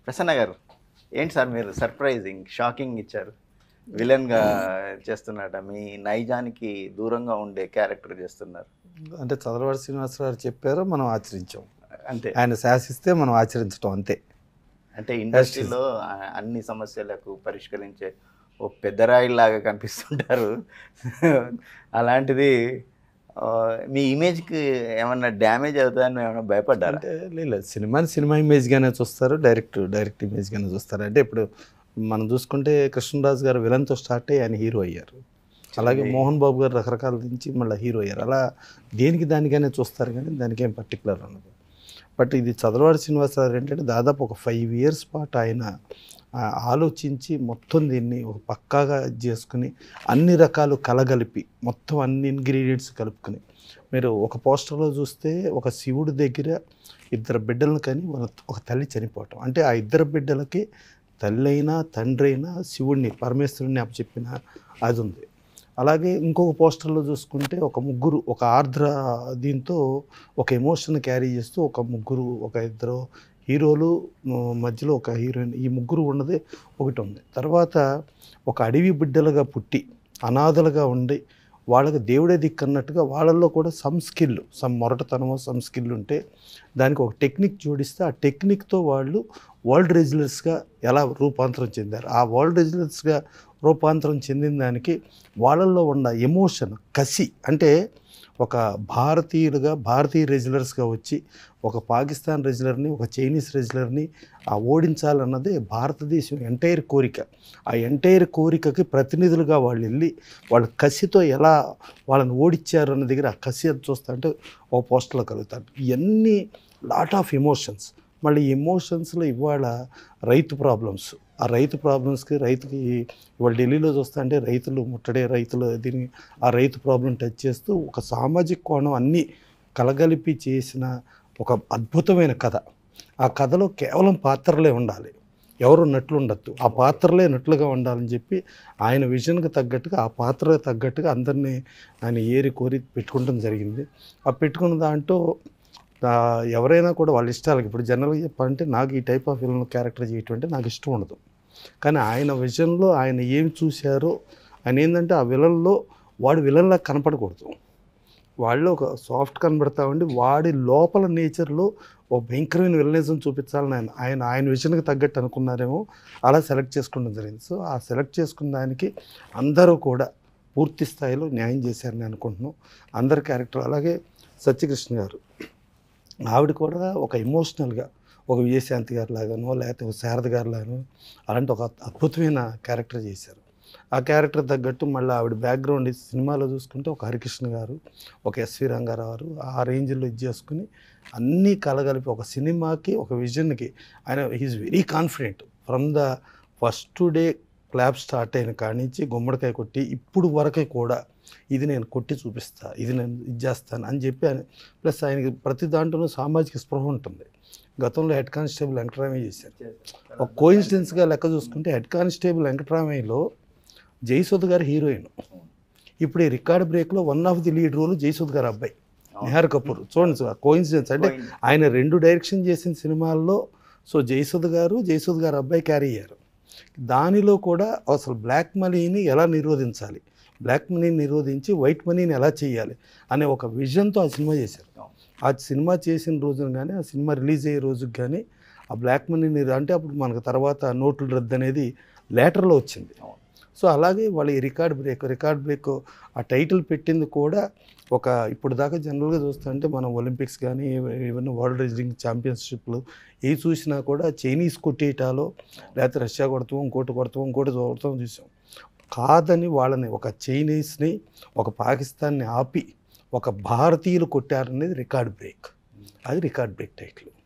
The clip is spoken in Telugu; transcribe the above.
ప్రసన్న గారు ఏంటి సార్ మీరు సర్ప్రైజింగ్ షాకింగ్ ఇచ్చారు విలన్గా చేస్తున్నాట మీ నైజానికి దూరంగా ఉండే క్యారెక్టర్ చేస్తున్నారు అంటే చదలవాడి శ్రీనివాసరావు చెప్పారు మనం ఆచరించాం అంతే ఆయన శాసిస్తే మనం ఆచరించడం అంతే అంటే ఇండస్ట్రీలో ఆ- అన్ని సమస్యలకు పరిష్కరించే ఓ పెద్దరాయిలాగా కనిపిస్తుంటారు అలాంటిది ఆ, మీ ఇమేజ్కి ఏమన్నా డ్యామేజ్ అవుతుందని ఏమైనా భయపడ్డారా అంటే లేదు సినిమాని సినిమా ఇమేజ్గానే చూస్తారు డైరెక్ట్ డైరెక్ట్ ఇమేజ్గానే చూస్తారు అంటే ఇప్పుడు మనం చూసుకుంటే కృష్ణరాజు గారు విలన్తో స్టార్ట్ అయ్యి ఆయన హీరో అయ్యారు అలాగే మోహన్ బాబు గారు రకరకాల నుంచి మళ్ళీ హీరో అయ్యారు అలా దేనికి దానికైనా చూస్తారు కానీ దానికి ఏం పర్టికులర్ ఉండదు బట్ ఇది చదలవాడి శ్రీనివాసరావు ఏంటంటే దాదాపు ఒక ఫైవ్ ఇయర్స్ పాటు ఆయన ఆ, ఆలోచించి మొత్తం దీన్ని ఒక పక్కాగా ఇది చేసుకుని అన్ని రకాలు కలగలిపి మొత్తం అన్ని ఇంగ్రీడియంట్స్ కలుపుకుని మీరు ఒక పోస్టర్లో చూస్తే ఒక శివుడి దగ్గర ఇద్దరు బిడ్డలను కానీ వాళ్ళ ఒక తల్లి చనిపోవటం అంటే ఆ ఇద్దరు బిడ్డలకి తల్లి అయినా తండ్రి అయినా శివుడిని పరమేశ్వరుని అప్పచెప్పిన అది ఉంది అలాగే ఇంకొక పోస్టర్లో చూసుకుంటే ఒక ముగ్గురు ఒక ఆర్ద్ర దీంతో ఒక ఎమోషన్ క్యారీ చేస్తూ ఒక ముగ్గురు ఒక ఇద్దరు హీరోలు మ- మధ్యలో ఒక హీరోయిన్ ఈ ముగ్గురు ఉన్నది ఒకటి ఉంది తర్వాత ఒక అడవి బిడ్డలుగా పుట్టి అనాథలుగా ఉండి వాళ్ళకి దేవుడే దిక్కు అన్నట్టుగా వాళ్ళల్లో కూడా సమ్ స్కిల్ సమ్ మొరటతనమో సమ్ స్కిల్ ఉంటే దానికి ఒక టెక్నిక్ జోడిస్తే ఆ టెక్నిక్తో వాళ్ళు వరల్డ్ రెజిలర్స్గా ఎలా రూపాంతరం చెందారు ఆ వరల్డ్ రెజిలర్స్గా రూపాంతరం చెందిన దానికి వాళ్ళల్లో ఉన్న ఎమోషన్ కసి అంటే ఒక భారతీయులుగా భారతీయ రెజిలర్స్గా వచ్చి ఒక పాకిస్తాన్ రెజిలర్ని ఒక చైనీస్ రెజిలర్ని ఆ ఓడించాలన్నదే భారతదేశం ఎంటైర్ కోరిక ఆ ఎంటైర్ కోరికకి ప్రతినిధులుగా వాళ్ళు వెళ్ళి వాళ్ళ కసితో ఎలా వాళ్ళని ఓడించారు అన్న దగ్గర ఆ కసి అది చూస్తా అంటే ఒక పోస్టర్లో కలుగుతారు ఇవన్నీ లాట్ ఆఫ్ ఎమోషన్స్ మళ్ళీ ఎమోషన్స్లో ఇవాళ రైతు ప్రాబ్లమ్స్ ఆ రైతు ప్రాబ్లమ్స్కి రైతుకి ఇవాళ ఢిల్లీలో చూస్తా అంటే రైతులు ముట్టడే రైతులు దీన్ని ఆ రైతు ప్రాబ్లం టచ్ చేస్తూ ఒక సామాజిక కోణం అన్నీ కలగలిపి చేసిన ఒక అద్భుతమైన కథ ఆ కథలో కేవలం పాత్రలే ఉండాలి ఎవరు నట్లు ఉండొద్దు ఆ పాత్రలే నట్లుగా ఉండాలని చెప్పి ఆయన విజన్కి తగ్గట్టుగా ఆ పాత్రకు తగ్గట్టుగా అందరినీ ఆయన ఏరి కోరి పెట్టుకుంటం జరిగింది ఆ పెట్టుకున్న దాంట్లో ఆ, ఎవరైనా కూడా వాళ్ళ ఇష్టాలకి ఇప్పుడు జనరల్గా చెప్పాలంటే నాకు ఈ టైప్ ఆఫ్ విలన్ క్యారెక్టర్ చేయటం అంటే నాకు ఇష్టం ఉండదు కానీ ఆయన విజన్లో ఆయన ఏం చూశారో ఆయన ఏంటంటే ఆ విలన్లో వాడు విలన్లా కనపడకూడదు వాళ్ళు ఒక సాఫ్ట్ కనబడతా ఉండి వాడి లోపల నేచర్లో ఒక భయంకరమైన విలనిజం చూపించాలని ఆయన ఆయన ఆయన విషయానికి తగ్గట్టు అనుకున్నారేమో అలా సెలెక్ట్ చేసుకోవడం జరిగింది సో ఆ సెలెక్ట్ చేసుకున్న దానికి అందరూ కూడా పూర్తి స్థాయిలో న్యాయం చేశారని అనుకుంటున్నాం అందరి క్యారెక్టర్ అలాగే సత్యకృష్ణ గారు ఆవిడ కూడా ఒక ఎమోషనల్గా ఒక విజయశాంతి గారి లాగానో లేకపోతే ఒక శారద గారి లాగానో అలాంటి ఒక అద్భుతమైన క్యారెక్టర్ చేశారు ఆ క్యారెక్టర్ తగ్గట్టు మళ్ళీ ఆవిడ బ్యాక్గ్రౌండ్ సినిమాలో చూసుకుంటే ఒక హరికృష్ణ గారు ఒక ఎస్వి రంగారావు గారు ఆ రేంజ్లో ఇది చేసుకుని అన్నీ కలగలిపి ఒక సినిమాకి ఒక విజన్కి ఆయన he is very confident from the first day clap start అయిన కాడి నుంచి గుమ్మడికాయ కొట్టి ఇప్పుడు వరకే కూడా ఇది నేను కొట్టి చూపిస్తా ఇది నేను ఇది చేస్తాను అని చెప్పి ఆయన ప్లస్ ఆయనకి ప్రతి దాంట్లోనూ సామాజిక స్పృహ ఉంటుంది గతంలో హెడ్ కానిస్టేబుల్ వెంకటరామయ్య చేశారు ఒక కోయిన్సిడెన్స్గా లెక్క చూసుకుంటే హెడ్ కానిస్టేబుల్ వెంకటరామయ్యలో జయసుధ గారు హీరోయిన్ ఇప్పుడు ఈ రికార్డ్ బ్రేక్లో one of the lead role Jayasudha గారు అబ్బాయి నిహార్ కపూర్ చూడండి సార్ కోయిన్సిడెన్స్ అంటే ఆయన రెండు డైరెక్షన్ చేసిన సినిమాల్లో సో జయసుధ గారు జయసుధ గారు అబ్బాయి క్యారీ అయ్యారు దానిలో కూడా అసలు బ్లాక్ మనీని ఎలా నిరోధించాలి బ్లాక్ మనీని నిరోధించి వైట్ మనీని ఎలా చేయాలి అనే ఒక విజన్తో ఆ సినిమా చేశారు ఆ సినిమా చేసిన రోజున కానీ ఆ సినిమా రిలీజ్ అయ్యే రోజుకి కానీ ఆ బ్లాక్ మనీని అంటే అప్పుడు మనకు తర్వాత నోట్లు రద్దు అనేది లేటర్లో వచ్చింది సో అలాగే వాళ్ళ ఈ రికార్డ్ బ్రేక్ రికార్డ్ బ్రేక్ ఆ టైటిల్ పెట్టింది కూడా ఒక ఇప్పుడు దాకా జనరల్గా చూస్తుంటే మనం ఒలింపిక్స్ కానీ ఈవెన్ వరల్డ్ రెజ్లింగ్ ఛాంపియన్షిప్లు ఏ చూసినా కూడా చైనీస్ కొట్టేయటాలో లేకపోతే రష్యా కొడతాం ఇంకోటి కొడతాం ఇంకోటి కొడతాం చూసాం కాదని వాళ్ళని ఒక చైనీస్ని ఒక పాకిస్తాన్ని ఆపి ఒక భారతీయులు కొట్టారనేది రికార్డ్ బ్రేక్ అది రికార్డ్ బ్రేక్ టైటిల్